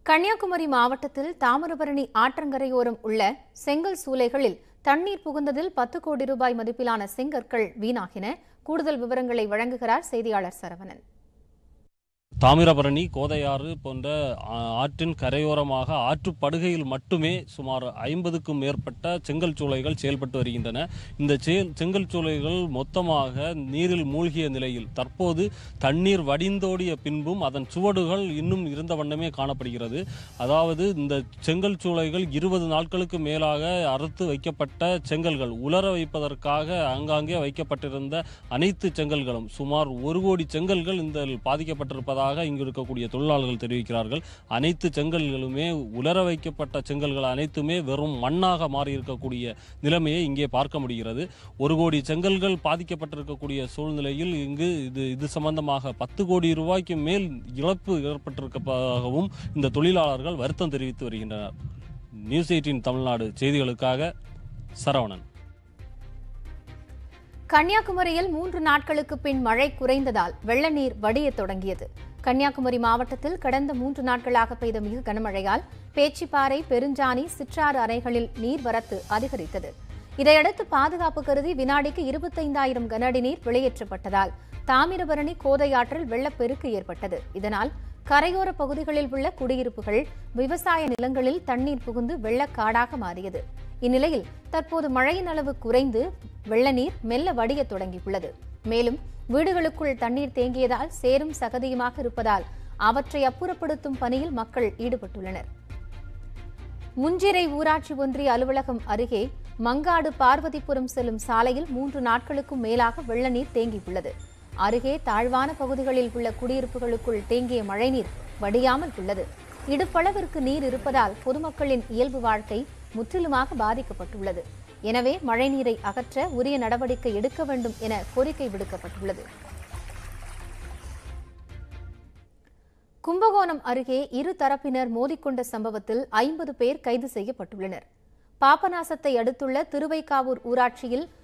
கன்னியாகுமரி மாவட்டத்தில் தாமிரபரணி ஆற்றங்கரையோரம் உள்ள செங்கல் சூளைகளில் தண்ணீர் புகுந்ததில் பத்து கோடி ரூபாய் மதிப்பிலான செங்கற்கள் வீணாகின கூடுதல் விவரங்களை வழங்குகிறார் செய்தியாளர் சரவணன் தாமிரபரணி கோதையாறு போன்ற ஆ, ஆற்றின் கரையோரமாக ஆற்றுப்படுகையில் மட்டுமே சுமார் ஐம்பதுக்கும் மேற்பட்ட செங்கல் சூளைகள் செயல்பட்டு வருகின்றன இந்த செயல் செங்கல் சூளைகள் மொத்தமாக நீரில் மூழ்கிய நிலையில் தற்போது தண்ணீர் வடிந்தோடிய பின்பும் அதன் சுவடுகள் இன்னும் இருந்த வண்ணமே காணப்படுகிறது அதாவது இந்த செங்கல் சூளைகள் இருபது நாட்களுக்கு மேலாக அறுத்து வைக்கப்பட்ட செங்கல்கள் உலர வைப்பதற்காக ஆங்காங்கே வைக்கப்பட்டிருந்த அனைத்து செங்கல்களும் சுமார் ஒரு கோடி செங்கல்கள் இந்த பாதிக்கப்பட்டிருப்பதாக இங்கு இருக்கக்கூடிய தொழிலாளர்கள் தெரிவிக்கிறார்கள் அனைத்து செங்கல்களுமே உலர வைக்கப்பட்ட செங்கல்கள் அனைத்துமே வெறும் மண்ணாக மாறி இருக்கக்கூடிய நிலைமையை இங்கே பார்க்க முடிகிறது ஒரு கோடி செங்கல்கள் பாதிக்கப்பட்டிருக்கக்கூடிய சூழ்நிலையில் இங்கு இது இது சம்பந்தமாக பத்து கோடி ரூபாய்க்கு மேல் இழப்பு ஏற்பட்டிருப்பதாகவும் இந்த தொழிலாளர்கள் வருத்தம் தெரிவித்து வருகின்றனர் நியூஸ் எயிட்டின் தமிழ்நாடு செய்திகளுக்காக சரவணன் கன்னியாகுமரியில் மூன்று நாட்களுக்கு பின் மழை குறைந்ததால் வெள்ள நீர் வடியத் தொடங்கியது கன்னியாகுமரி மாவட்டத்தில் கடந்த மூன்று நாட்களாக பெய்த மிக கனமழையால் பேச்சிப்பாறை பெருஞ்சாணி சிற்றாறு அணைகளில் நீர்வரத்து அதிகரித்தது இதையடுத்து பாதுகாப்பு கருதி வினாடிக்கு இருபத்தைந்தாயிரம் கனஅடி நீர் வெளியேற்றப்பட்டதால் தாமிரபரணி கோதையாற்றில் வெள்ளப்பெருக்கு ஏற்பட்டது இதனால் கரையோர பகுதிகளில் உள்ள குடியிருப்புகள் விவசாய நிலங்களில் தண்ணீர் புகுந்து வெள்ளக்காடாக மாறியது இந்நிலையில் தற்போது மழையின் அளவு குறைந்து வெள்ள நீர் மெல்ல வடியத் தொடங்கியுள்ளது மேலும் வீடுகளுக்குள் தண்ணீர் தேங்கியதால் சேரும் சகதியுமாக இருப்பதால் அவற்றை அப்புறப்படுத்தும் பணியில் மக்கள் ஈடுபட்டுள்ளனர் முஞ்சிறை ஊராட்சி ஒன்றிய அலுவலகம் அருகே மங்காடு பார்வதிபுரம் செல்லும் சாலையில் மூன்று நாட்களுக்கும் மேலாக வெள்ள நீர் தேங்கியுள்ளது அருகே தாழ்வான பகுதிகளில் உள்ள குடியிருப்புகளுக்குள் தேங்கிய மழைநீர் வடியாமல் உள்ளது இடுப்பளவிற்கு நீர் இருப்பதால் பொதுமக்களின் இயல்பு வாழ்க்கை முற்றிலுமாக பாதிக்கப்பட்டுள்ளது எனவே மழைநீரை அகற்ற உரிய நடவடிக்கை எடுக்க வேண்டும் என கோரிக்கை விடுக்கப்பட்டுள்ளது கும்பகோணம் அருகே இரு தரப்பினர் மோதிக்கொண்ட சம்பவத்தில் ஐம்பது பேர் கைது செய்யப்பட்டுள்ளனர் பாபநாசத்தை அடுத்துள்ள திருவைக்காவூர் ஊராட்சியில்